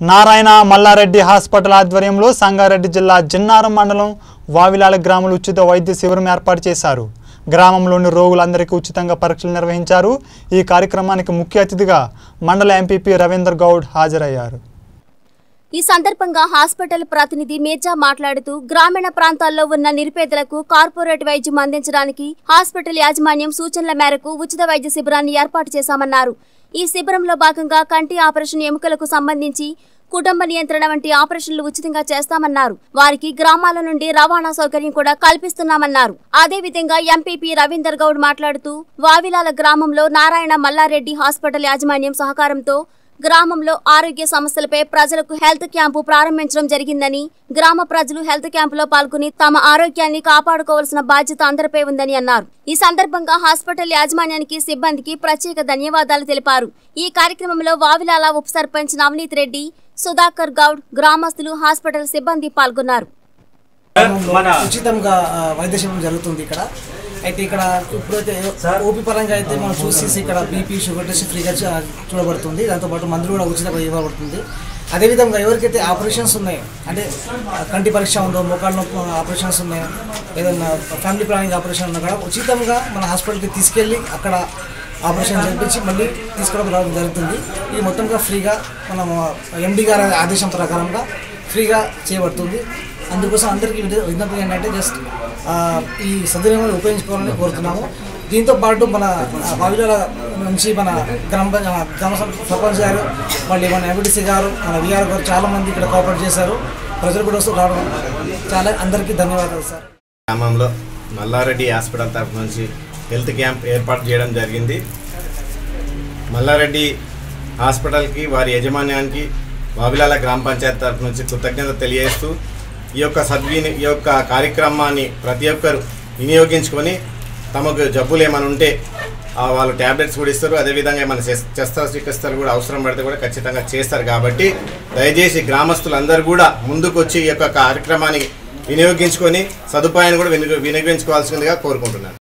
Narayana Mallareddy hospital ఆధ్వర్యంలో సంగారెడ్డి జిల్లా జిన్నారం మండలం వావిలాల గ్రామంలో ఉచిత వైద్య శిబిరం ఏర్పాటు చేశారు గ్రామంలోని రోగులందరికీ ఉచితంగా పరీక్షలు నిర్వహించారు ఈ కార్యక్రమానికి ముఖ్య అతిథిగా మండల ఎంపీపీ రవీందర్ గౌడ్ హాజరయ్యారు ఈ సందర్భంగా హాస్పిటల్ ప్రతినిధి మీర్జా మాట్లాడుతూ గ్రామీణ ప్రాంతాల్లో ఉన్న నిరుపేదలకు కార్పొరేట్ వైద్యం అందించడానికి హాస్పిటల్ యాజమాన్యం సూచనల మేరకు ఉచిత వైద్య శిబిరాన్ని ఏర్పాటు చేశామన్నారు ఈ శిబిరంలో భాగంగా కంటి ఆపరేషన్ ఎముకలకు సంబంధించి కుటుంబ నియంత్రణ వంటి ఆపరేషన్లు ఉచితంగా చేస్తామన్నారు వారికి గ్రామాల నుండి రవాణా సౌకర్యం కూడా కల్పిస్తున్నామన్నారు అదేవిధంగా ఎంపీపీ రవీందర్ గౌడ్ మాట్లాడుతూ వావిలాల గ్రామంలో నారాయణ మల్లారెడ్డి హాస్పిటల్ యాజమాన్యం సహకారంతో గ్రామంలో ఆరోగ్య సమస్యలపై ప్రజలకు హెల్త్ క్యాంపు ప్రారంభించడం జరిగిందని గ్రామ ప్రజలు హెల్త్ క్యాంపులో పాల్గొని తమ ఆరోగ్యాన్ని కాపాడుకోవాల్సిన బాధ్యత అందరిపై ఉందని అన్నారు ఈ సందర్భంగా హాస్పిటల్ యాజమాన్యానికి సిబ్బందికి ప్రత్యేక ధన్యవాదాలు తెలిపారు ఈ కార్యక్రమంలో వావిలాల ఉప సర్పంచ్ నవనీత్ రెడ్డి సుధాకర్ గౌడ్ గ్రామస్తులు హాస్పిటల్ సిబ్బంది పాల్గొన్నారు మన ఉచితంగా ఆ, వైద్య శిబిరం జరుగుతుంది ఇక్కడ అయితే ఇక్కడ ఇప్పుడైతే ఓపీ పరంగా అయితే మనం చూసి ఇక్కడ బీపీ షుగర్ టెస్ట్ ఫ్రీగా చూ- చూడబడుతుంది దాంతోపాటు మందులు కూడా ఉచితంగా ఇవ్వబడుతుంది అదేవిధంగా ఎవరికైతే ఆపరేషన్స్ ఉన్నాయో అంటే ఆ, కంటి పరీక్ష ఉందో మోకాళ్ళ నొప్పి ఆపరేషన్స్ ఉన్నాయో ఏదైనా ఫ్యామిలీ ప్లానింగ్ ఆపరేషన్ ఉన్నా కూడా ఉచితంగా మన హాస్పిటల్కి తీసుకెళ్ళి అక్కడ ఆపరేషన్ చేయించి మళ్ళీ తీసుకోవడం రావడం జరుగుతుంది ఇది మొత్తంగా ఫ్రీగా మనం ఎండి గారి ఆదేశం ప్రకారంగా ఫ్రీగా చేయబడుతుంది అందుకోసం అందరికీ విజ్ఞ- విజ్ఞప్తి ఏంటంటే జస్ట్ ఆ, ఈ సద్వినియోగం ఉపయోగించుకోవాలని కోరుతున్నాము దీంతో పాటు మన బావిల నుంచి మన గ్రామ పంచ- గ్రామ సర్- సర్పంచ్ గారు మళ్ళీ మన ఎంపీటీసీ గారు మన విఆర్ గారు చాలా మంది ఇక్కడ కోఆపరేట్ చేశారు ప్రజలు కూడా వస్తూ రావడం చాలా అందరికీ ధన్యవాదాలు సార్ గ్రామంలో మల్లారెడ్డి హాస్పిటల్ తరఫు నుంచి హెల్త్ క్యాంప్ ఏర్పాటు చేయడం జరిగింది మల్లారెడ్డి హాస్పిటల్కి వారి యాజమాన్యానికి వావిలాల గ్రామ పంచాయతీ తరఫు నుంచి కృతజ్ఞత తెలియజేస్తూ ఈ యొక్క సద్విని ఈ యొక్క కార్యక్రమాన్ని ప్రతి ఒక్కరు వినియోగించుకొని తమకు జబ్బులు ఏమైనా ఉంటే ఆ వాళ్ళు ట్యాబ్లెట్స్ కూడా ఇస్తారు అదేవిధంగా ఏమైనా శస్త్రచికిత్సలు కూడా అవసరం పడితే కూడా ఖచ్చితంగా చేస్తారు కాబట్టి దయచేసి గ్రామస్తులందరూ కూడా ముందుకు వచ్చి ఈ యొక్క కార్యక్రమాన్ని వినియోగించుకొని సదుపాయాన్ని కూడా వినియోగించుకోవాల్సిందిగా కోరుకుంటున్నాను